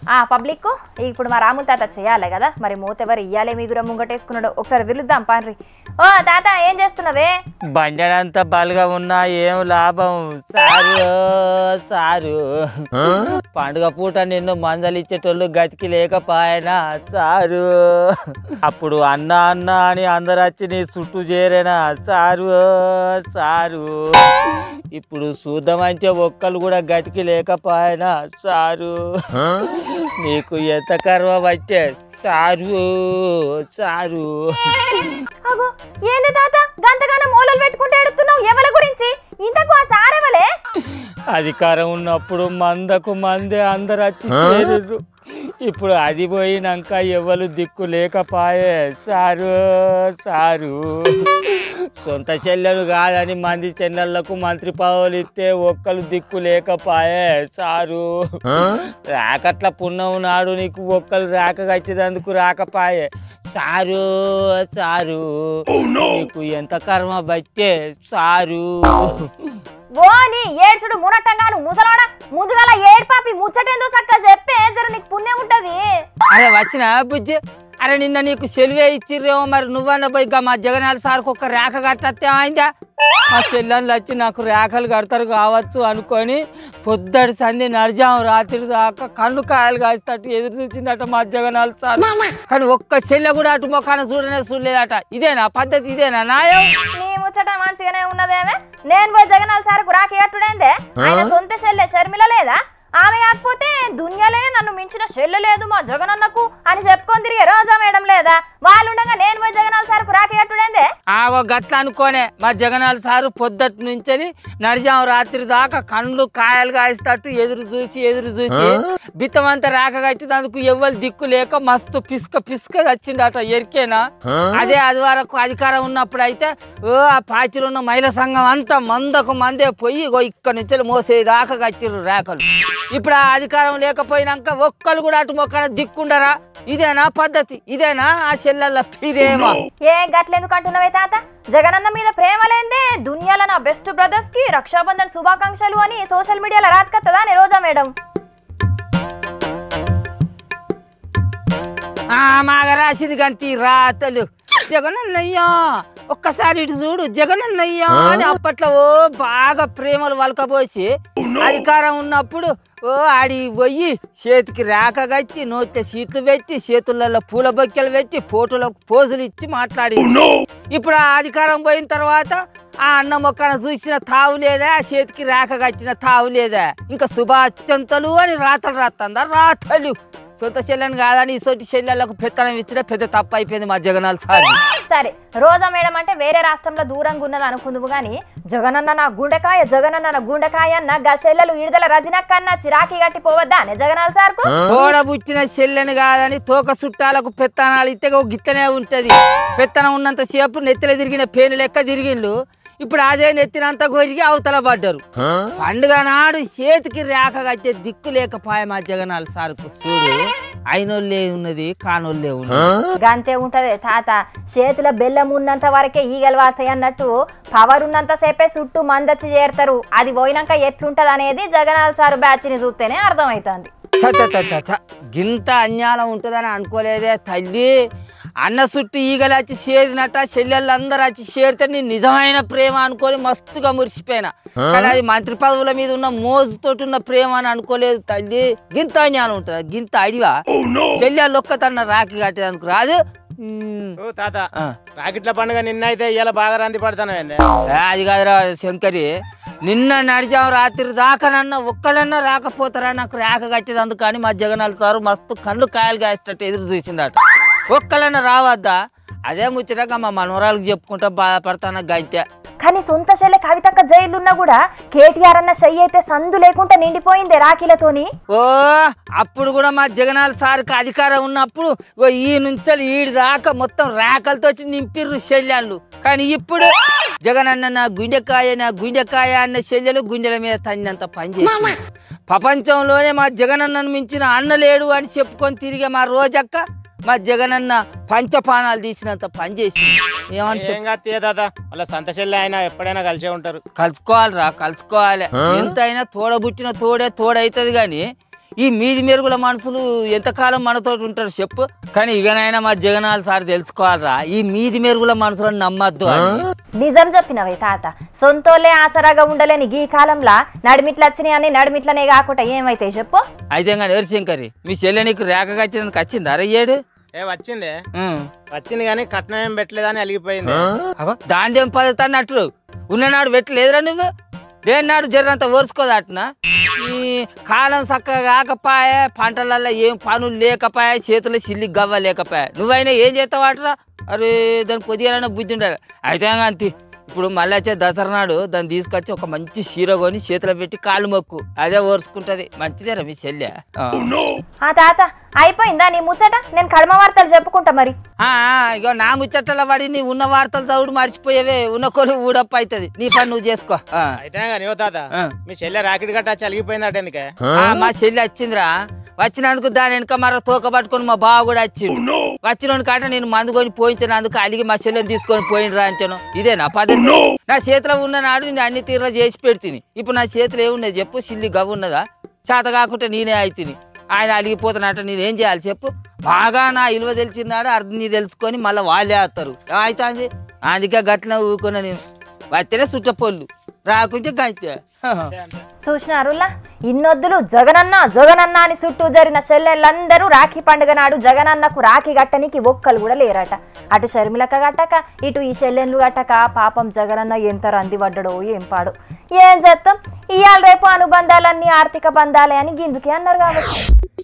ఆ పబ్లిక్ ఇప్పుడు మా రాముల తాత చేయాలి కదా మరి మూతెవరు ఇయ్యాలే మీగురం ముంగటేసుకున్నాడు ఒకసారి విలుద్దాం పాన్రి ఓ తాత ఏం చేస్తున్నావే బండడంత బలుగా ఉన్నా ఏం లాభం సారు సారు పండుగ పూట నిన్ను మందలిచ్చేటోళ్ళు గతికి లేకపాయనా సారు అప్పుడు అన్న అన్న అని అందరు వచ్చి నీ చుట్టూ చేరేనా సారు సారు ఇప్పుడు చూద్దామంటే ఒక్కరు కూడా గతికి లేకపాయనా సారు నీకు ఎంత కర్వ పట్టే సారు సారు అగో ఏంది తాత గంతగానో మూలలు పెట్టుకుంటే ఎడుతున్నావు ఎవల గురించి ఇంతకు ఆ సారెవలే అధికారం ఉన్నప్పుడు మందకు మందే అందరు వచ్చి చేరుర్రు ఇప్పుడు అది పోయినాక ఎవరు దిక్కు లేకపాయే సారు సారు సొంత చెల్లెలు కాదని మంది చెల్లెళ్లకు మంత్రి పదవులు ఇస్తే ఒక్కరు దిక్కు లేకపాయే సారు రాకట్ల పుణ్యం నాడు నీకు ఒక్కరు రాక కట్టేదందుకు రాకపాయే సారు సారు నీకు ఎంత కర్మ బట్టే సారు ఓ నీ ఏడ్చుడు మునట్టంగాను ముసలోడా ముందుగల ఏడ్పాపి ముచ్చటేందో సక్క చెప్పే జర నీకు పుణ్యం ఉంటది అరే వచ్చిన బుజ్జి అరే నిన్న నీకు సెలివే ఇచ్చిర్రేమో మరి నువ్వన్న పోయి గా మా జగనాల సార్కి ఒక్క రేఖ కట్టతే అయిందా మా చెల్లెళ్ళు వచ్చి నాకు రేఖలు కడతారు కావచ్చు అనుకొని పొద్దటి సంధి నడిజాం రాత్రి దాకా కళ్ళు కాయలు కాస్తట్టు ఎదురు చూసిందట మా జగనాల సార్ కానీ ఒక్క చెల్లె కూడా అటు మొక్కన చూడనే చూడలేదట ఇదేనా పద్ధతి ఇదేనా నాయం నీ ముచ్చట మంచిగానే ఉన్నదేమే నేను పోయి జగనాల సార్కు రాకి కట్టుడేందే ఆయన సొంత చెల్లె షర్మిల లేదా ఆమె కాకపోతే దునియాలే నన్ను మించిన చెల్లె లేదు మా జగనన్నకు అని చెప్పుకొని తిరిగే రోజా మేడం లేదా వాళ్ళుండగా నేను పోయి జగనాల సార్కు రాకి కట్టుడేందే ఆగో గట్ల అనుకోనే మా జగనాల సారు పొద్దటి నుంచి నడిజాం రాత్రి దాకా కండ్లు కాయలు కాయిస్తట్టు ఎదురు చూసి ఎదురు చూసి బిత్తమంతా రాక కట్టినందుకు ఎవ్వరు దిక్కు లేక మస్తు పిసుక పిసుక వచ్చిండట ఎరికేనా అదే అది వరకు అధికారం ఉన్నప్పుడు అయితే ఓ ఆ పార్టీలో ఉన్న మహిళా సంఘం అంతా మందకు మందే పోయి ఇగో ఇక్కడ నుంచి మోసేదాకా కట్టిర్రు రేఖలు ఇప్పుడు ఆ అధికారం లేకపోయినాక ఒక్కరు కూడా అటు మొక్కన దిక్కుండరా ఇదేనా పద్ధతి ఇదేనా ఆ చెల్లెళ్ళ పిరేమా ఏ గట్లెందుకు అంటున్నావే తాత జగనన్న మీద ప్రేమ లేందే దునియాల నా బెస్ట్ బ్రదర్స్ కి రక్షాబంధన్ శుభాకాంక్షలు అని సోషల్ మీడియాలో రాజకత్తదా అని రోజా మేడం ఆ మాగ రాసింది గంతి రాతలు జగనన్నయ్యా ఒక్కసారి ఇటు చూడు జగనన్నయ్యా అని అప్పట్లో ఓ బాగా ప్రేమలు వలకబోసి అధికారం ఉన్నప్పుడు ఓ ఆడి పోయి చేతికి రేఖ కట్టి నోటి సీట్లు పెట్టి చేతులలో పూల బొక్కెలు పెట్టి ఫోటోలకు పోజులు ఇచ్చి మాట్లాడి ఇప్పుడు ఆ అధికారం పోయిన తర్వాత ఆ అన్న మొక్కన చూసిన తావు లేదా ఆ చేతికి రేఖ కట్టిన తావు లేదా ఇంకా శుభాచంతలు అని రాతలు రాస్తుందా రాతలు సొంత చెల్లెని కాదని సొంటి చెల్లెళ్ళకు పెత్తనం ఇచ్చడం పెద్ద తప్పు అయిపోయింది మా జగనాలు సార్ సరే రోజా మేడం అంటే వేరే రాష్ట్రంలో దూరంగా ఉన్నది అనుకుందువు గాని జగనన్న నా గుండెకాయ జగనన్న నా గుండెకాయ అన్న గసెల్లలు ఈడదల రజనక్క అన్న చిరాకి గట్టి పోవద్దా అనే జగనాల్ సార్కు తోడబుచ్చిన చెల్లెని కాదని తోక చుట్టాలకు పెత్తనాలు ఇస్తే ఓ గిత్తనే ఉంటది పెత్తనం ఉన్నంత సేపు నెత్తిన తిరిగిన పేను లెక్క తిరిగిండు ఇప్పుడు అదే నెత్తినంత గొరిగి అవతల పడ్డారు పండుగ నాడు చేతికి రేఖ కట్టే దిక్కు లేకపాయ మా జగనాలు సార్కు చూడు అయినోళ్ళే ఉన్నది కానోళ్ళే ఉన్నది గంతే ఉంటది తాత చేతిలో బెల్లం ఉన్నంత వరకే ఈగలు వాస్తాయి అన్నట్టు పవర్ ఉన్నంత సేపే చుట్టూ మందచ్చి చేరుతారు అది పోయినాక ఎట్లుంటది అనేది జగనాల్ సార్ బ్యాచ్ ని చూస్తేనే అర్థమవుతుంది చ చ చ చ చ. గింత అన్యాయం ఉంటుందని అనుకోలేదే తల్లి అన్న చుట్టూ ఈగలు వచ్చి చేరినట్ట చెల్లెళ్ళు అందరూ వచ్చి చేరితే నేను నిజమైన ప్రేమ అనుకొని మస్తుగా మురిసిపోయినా కానీ అది మంత్రి పదవుల మీద ఉన్న మోజుతోటి ఉన్న ప్రేమ అని అనుకోలేదు తల్లి గింత అన్యాయం ఉంటుంది గింత అడివా చెల్లెళ్ళు ఒక్కతన్న రాకి కట్టేదానికి రాదు ఉమ్. ఓ తాత ఆ. రాకెట్ల పండుగ నిన్న అయితే ఇవాళ బాగా రంది పడతాను ఏంది ఏ, అది కాదురా శంకరి నిన్న నడిచాం రాత్రి దాకానన్నా ఒక్కడన్నా రాకపోతారా నాకు రేఖ కట్టేదందుకు కానీ మా జగనాలు సారు మస్తు కళ్ళు కాయలు కాసేటట్టు ఎదురు చూసిండట ఒక్కలన్నా రావద్దా అదే ముచ్చటగా మా మనవరాలకు చెప్పుకుంటా బాధపడతాను గంతే కానీ సొంత చెల్లె కవితక్క జైలున్నా కూడా కేటీఆర్ అన్న చెయ్యి అయితే సందు లేకుండా నిండిపోయింది రాఖీలతోని ఓ అప్పుడు కూడా మా జగనాల సార్కి అధికారం ఉన్నప్పుడు ఓ ఈ నుంచి ఈడి దాకా మొత్తం రేఖలతోటి నింపిర్రు శల్యాలు కానీ ఇప్పుడు జగన్ అన్న నా గుండెకాయ నా గుండెకాయ అన్న శల్యలు గుండెల మీద తన్నంత పనిచేసి ప్రపంచంలోనే మా జగనన్నను మించిన అన్న లేడు అని చెప్పుకొని తిరిగే మా రోజక్క మా జగనన్న పంచపానాలు తీసినంత పనిచేసి ఏమని చెప్పు ఏం కాదు తీయ తాత వాళ్ళ సంతశల్లి ఆయన ఎప్పుడైనా కలిసే ఉంటారు కలుసుకోవాలిరా కలుసుకోవాలి ఎంత అయినా తోడబుట్టిన తోడే తోడైతుంది కానీ ఈ మీది మెరుగుల మనుషులు ఎంతకాలం మనతో ఉంటారు చెప్పు కానీ ఇకనైనా మా జగనాలు సార్ తెలుసుకోవాలరా ఈ మీది మెరుగుల మనుషులను నమ్మద్దు అని నిజం చెప్పినవే తాత సొంతోళ్ళే ఆసరాగా ఉండలేని గీ కాలంలో నడిమిట్లు వచ్చినాయి అని నడిమిట్లనే కాకుండా ఏమైతే చెప్పు అయితే కానీ ఎవరిశంకరి మీ చెల్లె నీకు రేఖగా వచ్చిందని వచ్చింది అరయ్యాడు ఏ వచ్చింది వచ్చింది కానీ కట్నం ఏం పెట్టలేదని అలిగిపోయింది అగో దాని ఏం పద్ధతి అన్నట్టు ఉన్ననాడు పెట్టలేదురా నువ్వు దేన్నాడు జరంత ఓర్చుకోదట్నా ఈ కాలం చక్కగా కాకపాయే పంటలల్లో ఏం పనులు లేకపాయే చేతులు సిల్లి గవ్వ లేకపాయే నువ్వైనా ఏం చేస్తావాటరా అరే దానికి కొద్దిగా బుద్ధి ఉండాలి అయితే అంతే ఇప్పుడు మళ్ళీ వచ్చే దసరా నాడు దాన్ని తీసుకొచ్చి ఒక మంచి చీర కొని చేతిలో పెట్టి కాలు మొక్కు అదే ఓర్చుకుంటది మంచిదేరా మీ చెల్లె ఆ. ఆ తాత అయిపోయిందా నీ ముచ్చట నేను కడమ వార్తలు చెప్పుకుంటా మరి ఆ, ఆ, ఇగో నా ముచ్చట్ల పడి నీ ఉన్న వార్తలు చదువుడు మర్చిపోయేవే ఉన్న కొలు ఊడప్ప అవుతుంది నీ పని నువ్వు చేసుకో ఆ. అయితే కానీ ఓ తాత ఆ. మీ చెల్లె రాకెట్ గట్ట వచ్చి అలిగిపోయిందట ఎందుకే ఆ, మా చెల్లి వచ్చిందిరా వచ్చినందుకు దాని వెనక మర తోక పట్టుకొని మా బావ కూడా వచ్చిండు వచ్చిన కాట నేను మందు కొని పోయించినందుకు అలిగి మా చెల్లెని తీసుకొని పోయినరా అంటాను ఇదే నా పద్ధతి నా చేతిలో ఉన్న నాడు నేను అన్ని తీరులో చేసి పెడుతుంది ఇప్పుడు నా చేతిలో ఏమున్నది చెప్పు సిల్లి గవ్వ ఉన్నదా చేత కాకుంటే నేనే అయితిని ఆయన అలిగిపోతున్నట్టు నేను ఏం చేయాలి చెప్పు బాగా నా ఇలువ తెలిసినాడు అర్థం నీ తెలుసుకొని మళ్ళీ వాళ్ళే వస్తారు అవుతుంది అందుకే గట్ల ఊకున్నా నేను వస్తేనే చుట్టపోళ్ళు రాకుంటే గంతే చూసినారులా ఇన్నొద్దులు జగనన్న జగనన్న అని చుట్టూ జరిగిన చెల్లెళ్ళందరూ రాఖీ పండుగ నాడు జగనన్నకు రాఖీ గట్టనికి ఒక్కలు కూడా లేరట అటు షర్మిలక్క గట్టక ఇటు ఈ చెల్లెళ్ళు గట్టక పాపం జగనన్న ఎంత రంది పడ్డడో ఏం పాడు ఏం చేస్తాం ఇవాళ రేపు అనుబంధాలన్నీ ఆర్థిక బంధాలే అని గిందుకే అన్నారు కాబట్టి